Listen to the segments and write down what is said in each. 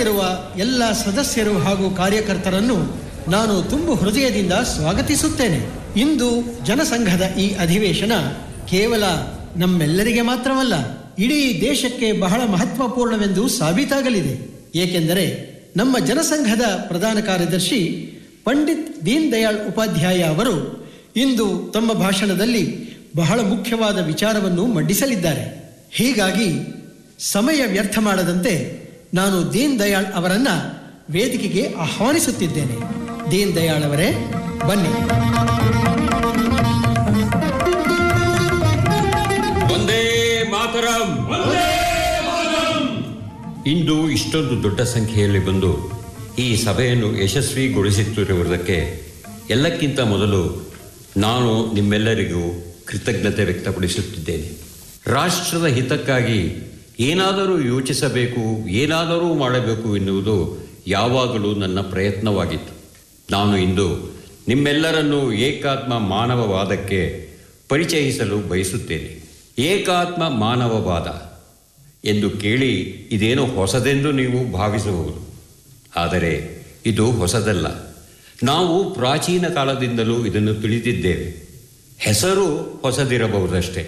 ಸಭೆಯಲ್ಲಿರುವ ಎಲ್ಲ ಸದಸ್ಯರು ಹಾಗೂ ಕಾರ್ಯಕರ್ತರನ್ನು ನಾನು ತುಂಬು ಹೃದಯದಿಂದ ಸ್ವಾಗತಿಸುತ್ತೇನೆ ಇಂದು ಜನಸಂಘದ ಈ ಅಧಿವೇಶನ ಕೇವಲ ನಮ್ಮೆಲ್ಲರಿಗೆ ಮಾತ್ರವಲ್ಲ ಇಡೀ ದೇಶಕ್ಕೆ ಬಹಳ ಮಹತ್ವಪೂರ್ಣವೆಂದು ಸಾಬೀತಾಗಲಿದೆ ಏಕೆಂದರೆ ನಮ್ಮ ಜನಸಂಘದ ಪ್ರಧಾನ ಕಾರ್ಯದರ್ಶಿ ಪಂಡಿತ್ ದೀನ್ ದಯಾಳ್ ಉಪಾಧ್ಯಾಯ ಅವರು ಇಂದು ತಮ್ಮ ಭಾಷಣದಲ್ಲಿ ಬಹಳ ಮುಖ್ಯವಾದ ವಿಚಾರವನ್ನು ಮಂಡಿಸಲಿದ್ದಾರೆ ಹೀಗಾಗಿ ಸಮಯ ವ್ಯರ್ಥ ಮಾಡದಂತೆ ನಾನು ದೀನ್ ದಯಾಳ್ ಅವರನ್ನ ವೇದಿಕೆಗೆ ಆಹ್ವಾನಿಸುತ್ತಿದ್ದೇನೆ ದೀನ್ ದಯಾಳ್ ಅವರೇ ಬನ್ನಿ ಒಂದೇ ಮಾತರಂ ಇಂದು ಇಷ್ಟೊಂದು ದೊಡ್ಡ ಸಂಖ್ಯೆಯಲ್ಲಿ ಬಂದು ಈ ಸಭೆಯನ್ನು ಯಶಸ್ವಿಗೊಳಿಸುತ್ತಿರುವುದಕ್ಕೆ ಎಲ್ಲಕ್ಕಿಂತ ಮೊದಲು ನಾನು ನಿಮ್ಮೆಲ್ಲರಿಗೂ ಕೃತಜ್ಞತೆ ವ್ಯಕ್ತಪಡಿಸುತ್ತಿದ್ದೇನೆ ರಾಷ್ಟ್ರದ ಹಿತಕ್ಕಾಗಿ ಏನಾದರೂ ಯೋಚಿಸಬೇಕು ಏನಾದರೂ ಮಾಡಬೇಕು ಎನ್ನುವುದು ಯಾವಾಗಲೂ ನನ್ನ ಪ್ರಯತ್ನವಾಗಿತ್ತು ನಾನು ಇಂದು ನಿಮ್ಮೆಲ್ಲರನ್ನೂ ಏಕಾತ್ಮ ಮಾನವವಾದಕ್ಕೆ ಪರಿಚಯಿಸಲು ಬಯಸುತ್ತೇನೆ ಏಕಾತ್ಮ ಮಾನವವಾದ ಎಂದು ಕೇಳಿ ಇದೇನೋ ಹೊಸದೆಂದು ನೀವು ಭಾವಿಸಬಹುದು ಆದರೆ ಇದು ಹೊಸದಲ್ಲ ನಾವು ಪ್ರಾಚೀನ ಕಾಲದಿಂದಲೂ ಇದನ್ನು ತಿಳಿದಿದ್ದೇವೆ ಹೆಸರು ಹೊಸದಿರಬಹುದಷ್ಟೇ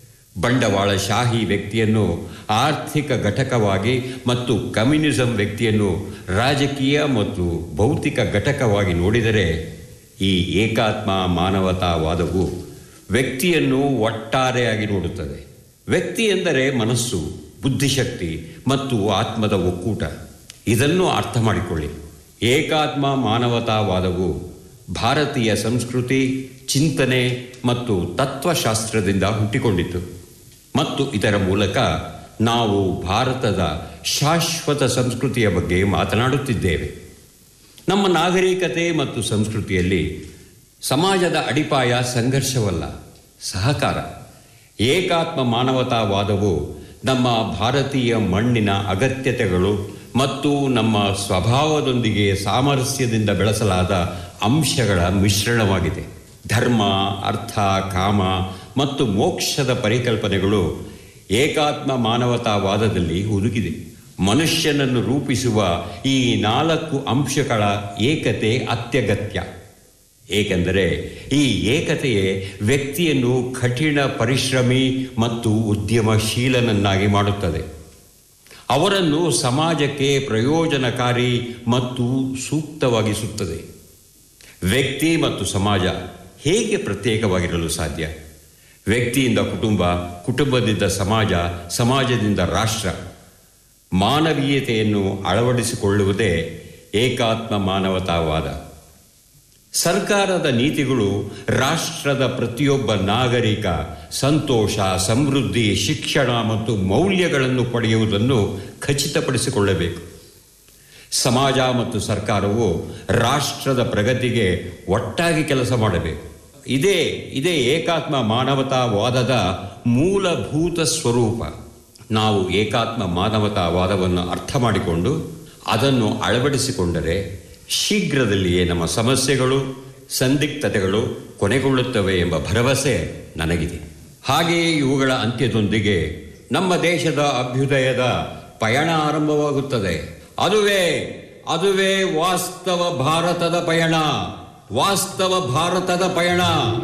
ಬಂಡವಾಳಶಾಹಿ ವ್ಯಕ್ತಿಯನ್ನು ಆರ್ಥಿಕ ಘಟಕವಾಗಿ ಮತ್ತು ಕಮ್ಯುನಿಸಂ ವ್ಯಕ್ತಿಯನ್ನು ರಾಜಕೀಯ ಮತ್ತು ಭೌತಿಕ ಘಟಕವಾಗಿ ನೋಡಿದರೆ ಈ ಏಕಾತ್ಮ ಮಾನವತಾವಾದವು ವ್ಯಕ್ತಿಯನ್ನು ಒಟ್ಟಾರೆಯಾಗಿ ನೋಡುತ್ತದೆ ವ್ಯಕ್ತಿ ಎಂದರೆ ಮನಸ್ಸು ಬುದ್ಧಿಶಕ್ತಿ ಮತ್ತು ಆತ್ಮದ ಒಕ್ಕೂಟ ಇದನ್ನು ಅರ್ಥ ಮಾಡಿಕೊಳ್ಳಿ ಏಕಾತ್ಮ ಮಾನವತಾವಾದವು ಭಾರತೀಯ ಸಂಸ್ಕೃತಿ ಚಿಂತನೆ ಮತ್ತು ತತ್ವಶಾಸ್ತ್ರದಿಂದ ಹುಟ್ಟಿಕೊಂಡಿತು ಮತ್ತು ಇದರ ಮೂಲಕ ನಾವು ಭಾರತದ ಶಾಶ್ವತ ಸಂಸ್ಕೃತಿಯ ಬಗ್ಗೆ ಮಾತನಾಡುತ್ತಿದ್ದೇವೆ ನಮ್ಮ ನಾಗರಿಕತೆ ಮತ್ತು ಸಂಸ್ಕೃತಿಯಲ್ಲಿ ಸಮಾಜದ ಅಡಿಪಾಯ ಸಂಘರ್ಷವಲ್ಲ ಸಹಕಾರ ಏಕಾತ್ಮ ಮಾನವತಾವಾದವು ನಮ್ಮ ಭಾರತೀಯ ಮಣ್ಣಿನ ಅಗತ್ಯತೆಗಳು ಮತ್ತು ನಮ್ಮ ಸ್ವಭಾವದೊಂದಿಗೆ ಸಾಮರಸ್ಯದಿಂದ ಬೆಳೆಸಲಾದ ಅಂಶಗಳ ಮಿಶ್ರಣವಾಗಿದೆ ಧರ್ಮ ಅರ್ಥ ಕಾಮ ಮತ್ತು ಮೋಕ್ಷದ ಪರಿಕಲ್ಪನೆಗಳು ಏಕಾತ್ಮ ಮಾನವತಾವಾದದಲ್ಲಿ ಹುದುಗಿದೆ ಮನುಷ್ಯನನ್ನು ರೂಪಿಸುವ ಈ ನಾಲ್ಕು ಅಂಶಗಳ ಏಕತೆ ಅತ್ಯಗತ್ಯ ಏಕೆಂದರೆ ಈ ಏಕತೆಯೇ ವ್ಯಕ್ತಿಯನ್ನು ಕಠಿಣ ಪರಿಶ್ರಮಿ ಮತ್ತು ಉದ್ಯಮಶೀಲನನ್ನಾಗಿ ಮಾಡುತ್ತದೆ ಅವರನ್ನು ಸಮಾಜಕ್ಕೆ ಪ್ರಯೋಜನಕಾರಿ ಮತ್ತು ಸೂಕ್ತವಾಗಿಸುತ್ತದೆ ವ್ಯಕ್ತಿ ಮತ್ತು ಸಮಾಜ ಹೇಗೆ ಪ್ರತ್ಯೇಕವಾಗಿರಲು ಸಾಧ್ಯ ವ್ಯಕ್ತಿಯಿಂದ ಕುಟುಂಬ ಕುಟುಂಬದಿಂದ ಸಮಾಜ ಸಮಾಜದಿಂದ ರಾಷ್ಟ್ರ ಮಾನವೀಯತೆಯನ್ನು ಅಳವಡಿಸಿಕೊಳ್ಳುವುದೇ ಏಕಾತ್ಮ ಮಾನವತಾವಾದ ಸರ್ಕಾರದ ನೀತಿಗಳು ರಾಷ್ಟ್ರದ ಪ್ರತಿಯೊಬ್ಬ ನಾಗರಿಕ ಸಂತೋಷ ಸಮೃದ್ಧಿ ಶಿಕ್ಷಣ ಮತ್ತು ಮೌಲ್ಯಗಳನ್ನು ಪಡೆಯುವುದನ್ನು ಖಚಿತಪಡಿಸಿಕೊಳ್ಳಬೇಕು ಸಮಾಜ ಮತ್ತು ಸರ್ಕಾರವು ರಾಷ್ಟ್ರದ ಪ್ರಗತಿಗೆ ಒಟ್ಟಾಗಿ ಕೆಲಸ ಮಾಡಬೇಕು ಇದೇ ಇದೇ ಏಕಾತ್ಮ ಮಾನವತಾವಾದದ ಮೂಲಭೂತ ಸ್ವರೂಪ ನಾವು ಏಕಾತ್ಮ ಮಾನವತಾವಾದವನ್ನು ಅರ್ಥ ಮಾಡಿಕೊಂಡು ಅದನ್ನು ಅಳವಡಿಸಿಕೊಂಡರೆ ಶೀಘ್ರದಲ್ಲಿಯೇ ನಮ್ಮ ಸಮಸ್ಯೆಗಳು ಸಂದಿಗ್ಧತೆಗಳು ಕೊನೆಗೊಳ್ಳುತ್ತವೆ ಎಂಬ ಭರವಸೆ ನನಗಿದೆ ಹಾಗೆಯೇ ಇವುಗಳ ಅಂತ್ಯದೊಂದಿಗೆ ನಮ್ಮ ದೇಶದ ಅಭ್ಯುದಯದ ಪಯಣ ಆರಂಭವಾಗುತ್ತದೆ ಅದುವೇ ಅದುವೇ ವಾಸ್ತವ ಭಾರತದ ಪಯಣ ವಾಸ್ತವ ಭಾರತದ ಪಯಣ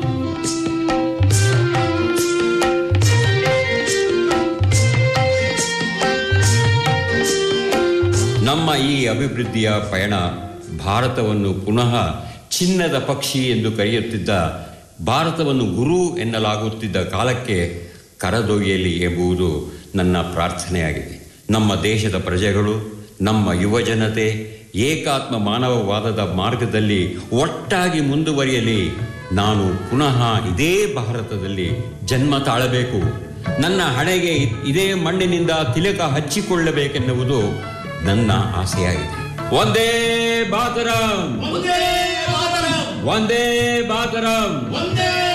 ನಮ್ಮ ಈ ಅಭಿವೃದ್ಧಿಯ ಪಯಣ ಭಾರತವನ್ನು ಪುನಃ ಚಿನ್ನದ ಪಕ್ಷಿ ಎಂದು ಕರೆಯುತ್ತಿದ್ದ ಭಾರತವನ್ನು ಗುರು ಎನ್ನಲಾಗುತ್ತಿದ್ದ ಕಾಲಕ್ಕೆ ಕರೆದೊಯ್ಯಲಿ ಎಂಬುದು ನನ್ನ ಪ್ರಾರ್ಥನೆಯಾಗಿದೆ ನಮ್ಮ ದೇಶದ ಪ್ರಜೆಗಳು ನಮ್ಮ ಯುವಜನತೆ ಏಕಾತ್ಮ ಮಾನವವಾದದ ಮಾರ್ಗದಲ್ಲಿ ಒಟ್ಟಾಗಿ ಮುಂದುವರಿಯಲಿ ನಾನು ಪುನಃ ಇದೇ ಭಾರತದಲ್ಲಿ ಜನ್ಮ ತಾಳಬೇಕು ನನ್ನ ಹಣೆಗೆ ಇದೇ ಮಣ್ಣಿನಿಂದ ತಿಲಕ ಹಚ್ಚಿಕೊಳ್ಳಬೇಕೆನ್ನುವುದು ನನ್ನ ಆಸೆಯಾಗಿದೆ ಒಂದೇ ಬಾತರಂ ಒಂದೇ ಮಾತರಂ ಒಂದೇ ಬಾತರಂ ಒಂದೇ